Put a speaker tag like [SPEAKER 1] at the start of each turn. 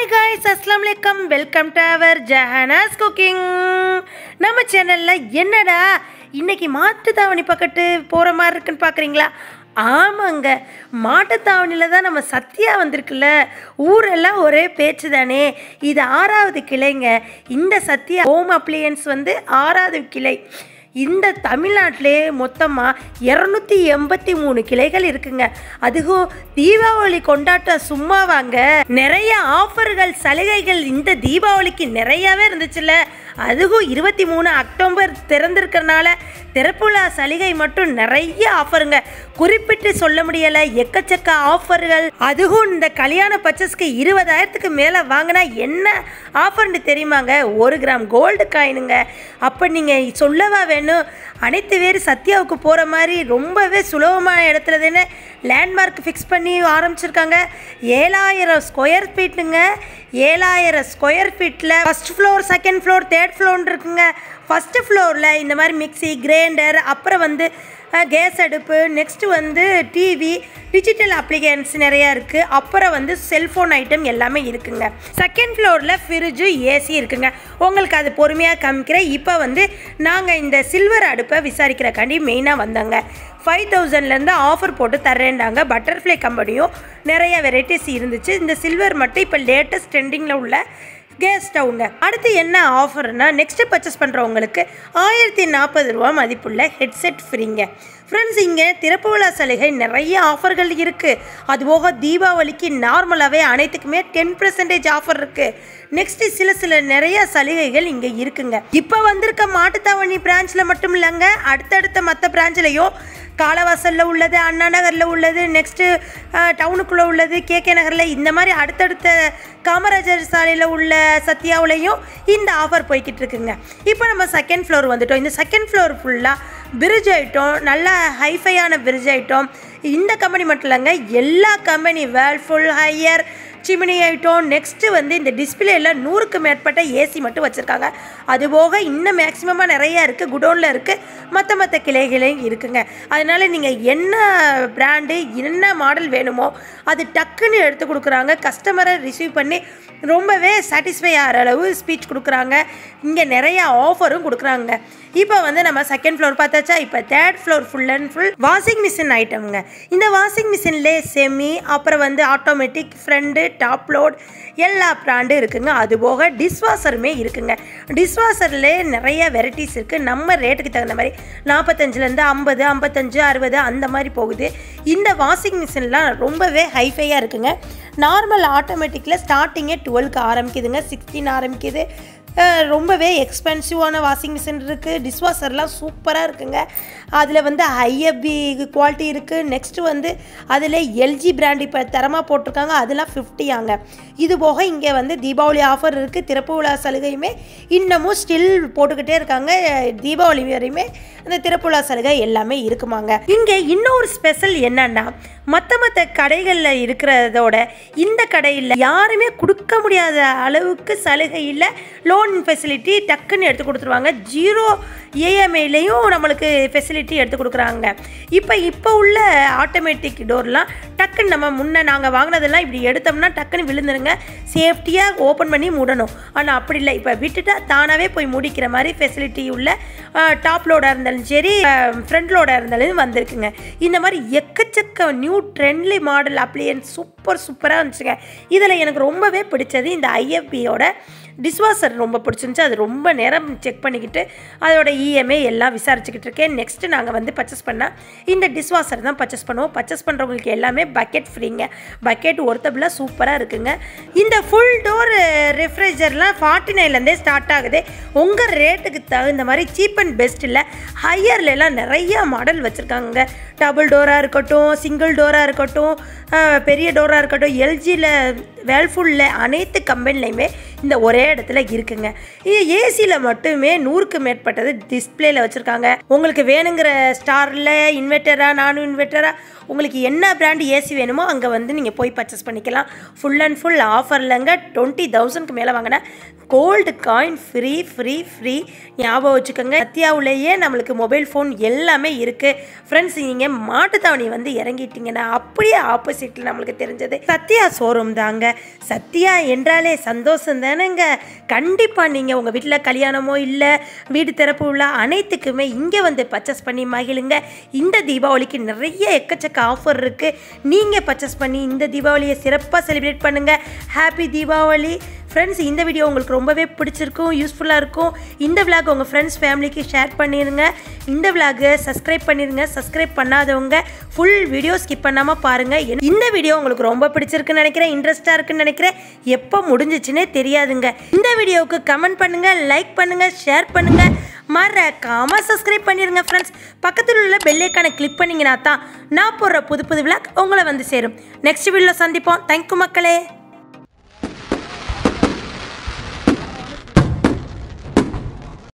[SPEAKER 1] hi guys அஸ்லாம் வலைக்கம் welcome to our Jahanas cooking நம்ம சேனலில் என்னடா இன்னைக்கு மாட்டுத்தாவணி பக்கத்து போகிற மாதிரி இருக்குன்னு பார்க்குறீங்களா ஆமாங்க மாட்டுத்தாவணியில் தான் நம்ம சத்யா வந்திருக்குல்ல ஊரெல்லாம் ஒரே பேச்சு தானே இது ஆறாவது கிளைங்க இந்த சத்யா ஹோம் அப்ளையன்ஸ் வந்து ஆறாவது கிளை இந்த தமிழ்நாட்டிலே மொத்தமாக இரநூத்தி எண்பத்தி மூணு கிளைகள் இருக்குங்க அதுவும் தீபாவளி கொண்டாட்டம் சும்மா வாங்க நிறைய ஆஃபர்கள் சலுகைகள் இந்த தீபாவளிக்கு நிறையாவே இருந்துச்சுல்ல அதுவும் இருபத்தி மூணு அக்டோபர் திறந்திருக்கிறனால திறப்புலா சலுகை மட்டும் நிறைய ஆஃபருங்க குறிப்பிட்டு சொல்ல முடியலை எக்கச்சக்க ஆஃபர்கள் அதுவும் இந்த கல்யாண பர்ச்சஸ்க்கு இருபதாயிரத்துக்கு மேலே வாங்கினா என்ன ஆஃபர்னு தெரியுமாங்க ஒரு கிராம் கோல்டு காயினுங்க அப்போ நீங்கள் சொல்லவா வேணும் அனைத்து பேர் சத்யாவுக்கு போகிற மாதிரி ரொம்பவே சுலபமான இடத்துல தானே லேண்ட்மார்க் ஃபிக்ஸ் பண்ணி ஆரம்பிச்சிருக்காங்க ஏழாயிரம் ஸ்கொயர் ஃபீட்டுங்க ஏழாயிரம் ஸ்கொயர் ஃபீட்டில் first floor second floor third ஃப்ளோர்னு இருக்குங்க ஃபஸ்ட்டு ஃப்ளோரில் இந்த மாதிரி மிக்ஸி கிரைண்டர் அப்புறம் வந்து கேஸ் அடுப்பு நெக்ஸ்ட்டு வந்து டிவி டிஜிட்டல் அப்ளிகேஷன்ஸ் நிறையா இருக்குது அப்புறம் வந்து செல்ஃபோன் ஐட்டம் எல்லாமே இருக்குங்க செகண்ட் ஃப்ளோரில் ஃப்ரிட்ஜு ஏசி இருக்குங்க உங்களுக்கு அது பொறுமையாக காமிக்கிறேன் இப்போ வந்து நாங்கள் இந்த சில்வர் அடுப்பை விசாரிக்கிறக்காண்டி மெயினாக வந்தோங்க ஃபைவ் தௌசண்ட்லேருந்து ஆஃபர் போட்டு தர்றேன்டாங்க பட்டர்ஃப்ளை கம்பெனியும் நிறைய வெரைட்டிஸ் இருந்துச்சு இந்த சில்வர் மட்டும் இப்போ லேட்டஸ்ட் ட்ரெண்டிங்கில் உள்ள கேஸ் ஸ்டவ்ங்க அடுத்து என்ன ஆஃபர்னா நெக்ஸ்ட்டு பர்ச்சேஸ் பண்ணுறவங்களுக்கு ஆயிரத்தி நாற்பது ரூபா மதிப்புள்ள ஹெட்செட் ஃப்ரீங்க ஃப்ரெண்ட்ஸ் இங்கே திறப்பு விழா சலுகை நிறைய ஆஃபர்கள் இருக்குது அதுபோக தீபாவளிக்கு நார்மலாகவே அனைத்துக்குமே டென் பர்சன்டேஜ் ஆஃபர் இருக்குது நெக்ஸ்ட்டு சில சில நிறைய சலுகைகள் இங்கே இருக்குங்க இப்போ வந்திருக்க மாட்டுத்தாவணி பிரான்ச்சில் மட்டும் இல்லைங்க அடுத்தடுத்த மற்ற பிரான்ச்லேயும் காலவாசலில் உள்ளது அண்ணா நகரில் உள்ளது நெக்ஸ்ட்டு டவுனுக்குள்ளே உள்ளது கேகே நகரில் இந்த மாதிரி அடுத்தடுத்த காமராஜர் சாலையில் உள்ள சத்யாவுலேயும் இந்த ஆஃபர் போய்கிட்டு இருக்குங்க இப்போ நம்ம செகண்ட் ஃப்ளோர் வந்துட்டோம் இந்த செகண்ட் ஃப்ளோர் ஃபுல்லாக பிரிட்ஜ் ஐட்டம் நல்ல ஹைஃபையான பிரிட்ஜ் ஐட்டம் இந்த கம்பெனி மட்டும் இல்லைங்க எல்லா company Whirlpool Haier chimney item next வந்து இந்த டிஸ்பிளேல நூறுக்கு மேற்பட்ட ஏசி மட்டும் வச்சுருக்காங்க அதுபோக இன்னும் மேக்ஸிமமாக நிறையா இருக்குது குடோனில் இருக்குது மற்ற மற்ற கிளைகளையும் இருக்குங்க அதனால் நீங்கள் என்ன பிராண்டு என்ன மாடல் வேணுமோ அது டக்குன்னு எடுத்து கொடுக்குறாங்க கஸ்டமரை ரிசீவ் பண்ணி ரொம்பவே சாட்டிஸ்ஃபை ஆகிற அளவு ஸ்பீச் கொடுக்குறாங்க இங்கே நிறைய ஆஃபரும் கொடுக்குறாங்க இப்போ வந்து நம்ம செகண்ட் ஃப்ளோர் பார்த்தாச்சா இப்போ third floor full and full washing machine ஐட்டம்ங்க இந்த வாஷிங் மிஷின்லேயே செமி அப்புறம் வந்து ஆட்டோமேட்டிக் ஃப்ரண்டு டாப் லோட் எல்லா பிராண்டும் இருக்குங்க அதுபோக டிஷ்வாஷருமே இருக்குங்க டிஷ்வாஷர்லேயே நிறைய வெரைட்டிஸ் இருக்குது நம்ம ரேட்டுக்கு தகுந்த மாதிரி நாற்பத்தஞ்சிலேருந்து ஐம்பது ஐம்பத்தஞ்சு அறுபது அந்த மாதிரி போகுது இந்த வாஷிங் மிஷின்லாம் ரொம்பவே ஹைஃபையாக இருக்குங்க நார்மல் ஆட்டோமேட்டிக்கில் ஸ்டார்டிங்கே டுவெல்க்கு ஆரம்பிக்குதுங்க சிக்ஸ்டீன் ஆரம்பிக்குது ரொம்பவே எக்ஸ்பென்சிவான வாஷிங் மிஷின் இருக்குது டிஷ்வாஷர்லாம் சூப்பராக இருக்குங்க அதில் வந்து ஐஎஃப்பி குவாலிட்டி இருக்குது நெக்ஸ்ட்டு வந்து அதில் எல்ஜி பிராண்ட் இப்போ தரமாக போட்டிருக்காங்க அதெல்லாம் ஃபிஃப்டியாங்க இது போக இங்கே வந்து தீபாவளி ஆஃபர் இருக்குது திறப்பு விழா சலுகையுமே இன்னமும் ஸ்டில் போட்டுக்கிட்டே இருக்காங்க தீபாவளி வரையுமே அந்த திறப்பு விழா சலுகை எல்லாமே இருக்குமாங்க இங்கே இன்னொரு ஸ்பெஷல் என்னன்னா மற்ற மற்ற கடைகளில் இருக்கிறதோட இந்த கடையில் யாருமே கொடுக்க முடியாத அளவுக்கு சலுகை இல்லை லோன் ஃபெசிலிட்டி டக்குன்னு எடுத்து கொடுத்துருவாங்க ஜீரோ ஏஎம்ஐலையும் நம்மளுக்கு ஃபெசிலிட்டி எடுத்து கொடுக்குறாங்க இப்போ இப்போ உள்ள ஆட்டோமேட்டிக் டோர்லாம் டக்குன்னு நம்ம முன்னே நாங்கள் வாங்கினதெல்லாம் இப்படி எடுத்தோம்னா டக்குன்னு விழுந்துருங்க சேஃப்டியாக ஓப்பன் பண்ணி மூடணும் ஆனால் அப்படி இல்லை இப்போ விட்டுட்டா தானாகவே போய் முடிக்கிற மாதிரி ஃபெசிலிட்டி உள்ள டாப் லோடாக இருந்தாலும் சரி ஃப்ரண்ட் லோடாக இருந்தாலும் வந்திருக்குங்க இந்த மாதிரி எக்கச்சக்க new trendy model appliances super சூப்பராக இருந்துச்சுங்க இதில் எனக்கு ரொம்பவே பிடிச்சது இந்த ஐஎஃபியோட டிஷ்வாஷர் ரொம்ப பிடிச்சிருந்துச்சு அது ரொம்ப நேரம் செக் பண்ணிக்கிட்டு அதோட இஎம்ஐ எல்லாம் விசாரிச்சுக்கிட்டு இருக்கேன் நெக்ஸ்ட்டு நாங்கள் வந்து பர்ச்சேஸ் பண்ணால் இந்த டிஷ்வாஷர் தான் பர்ச்சேஸ் பண்ணுவோம் பர்ச்சேஸ் பண்ணுறவங்களுக்கு எல்லாமே பக்கெட் ஃப்ரீங்க பக்கெட் ஒருத்தபிளாக சூப்பராக இருக்குங்க இந்த ஃபுல் டோர் ரெஃப்ரிஜர்லாம் ஃபார்ட்டி நைன்லேருந்தே ஸ்டார்ட் ஆகுது உங்கள் ரேட்டுக்கு தகுந்த மாதிரி சீப் அண்ட் பெஸ்ட்டில் ஹையர்லலாம் நிறையா மாடல் வச்சுருக்காங்க டபுள் டோராக இருக்கட்டும் சிங்கிள் டோராக இருக்கட்டும் பெரிய டோராக இருக்கட்டும் எல்ஜியில் வேல்ஃபுல்ல அனைத்து கம்பெனிலையுமே இந்த ஒரே இடத்துல இருக்குங்க இது ஏசியில் மட்டுமே நூறுக்கு மேற்பட்டது டிஸ்பிளேல வச்சுருக்காங்க உங்களுக்கு வேணுங்கிற ஸ்டாரில் இன்வெர்ட்டரா நான் இன்வெர்ட்டரா உங்களுக்கு என்ன பிராண்ட் ஏசி வேணுமோ அங்கே வந்து நீங்கள் போய் பர்ச்சேஸ் பண்ணிக்கலாம் ஃபுல் அண்ட் ஃபுல் ஆஃபர்லங்க டுவெண்ட்டி தௌசண்ட்க்கு மேலே வாங்கினா gold coin free free free ஞாபகம் வச்சுக்கோங்க சத்யாவுலேயே நம்மளுக்கு மொபைல் ஃபோன் எல்லாமே இருக்குது ஃப்ரெண்ட்ஸ் நீங்கள் மாட்டுத்தாவணி வந்து இறங்கிட்டீங்கன்னா அப்படியே ஆப்போசிட்டில் நம்மளுக்கு தெரிஞ்சது சத்யா ஷோரூம் தாங்க சத்யா என்றாலே சந்தோஷம் தானேங்க கண்டிப்பாக நீங்கள் உங்கள் வீட்டில் கல்யாணமோ இல்லை வீடு திறப்பு உள்ள அனைத்துக்குமே இங்கே வந்து பர்ச்சேஸ் பண்ணி மகிழுங்க இந்த தீபாவளிக்கு நிறைய எக்கச்சக்க ஆஃபர் இருக்குது நீங்கள் பர்ச்சேஸ் பண்ணி இந்த தீபாவளியை சிறப்பாக செலிப்ரேட் பண்ணுங்கள் ஹாப்பி தீபாவளி ஃப்ரெண்ட்ஸ் இந்த வீடியோ உங்களுக்கு ரொம்பவே பிடிச்சிருக்கும் யூஸ்ஃபுல்லாக இருக்கும் இந்த விளாக் உங்கள் ஃப்ரெண்ட்ஸ் ஃபேமிலிக்கு ஷேர் பண்ணிடுங்க இந்த விளாகை சப்ஸ்கிரைப் பண்ணிடுங்க சப்ஸ்கிரைப் பண்ணாதவங்க ஃபுல் வீடியோ ஸ்கிப் பண்ணாமல் பாருங்கள் இந்த வீடியோ உங்களுக்கு ரொம்ப பிடிச்சிருக்குன்னு நினைக்கிறேன் இன்ட்ரெஸ்ட்டாக இருக்குன்னு நினைக்கிறேன் எப்போ முடிஞ்சிச்சுன்னே தெரியாதுங்க இந்த வீடியோவுக்கு கமெண்ட் பண்ணுங்கள் லைக் பண்ணுங்கள் ஷேர் பண்ணுங்கள் மறக்காமல் சப்ஸ்கிரைப் பண்ணிடுங்க ஃப்ரெண்ட்ஸ் பக்கத்தில் உள்ள பெல்லைக்கான கிளிக் பண்ணிங்கன்னா தான் நான் போடுற புது புது விளாக் உங்களை வந்து சேரும் நெக்ஸ்ட் வீடியோவில் சந்திப்போம் தேங்க்யூ மக்களே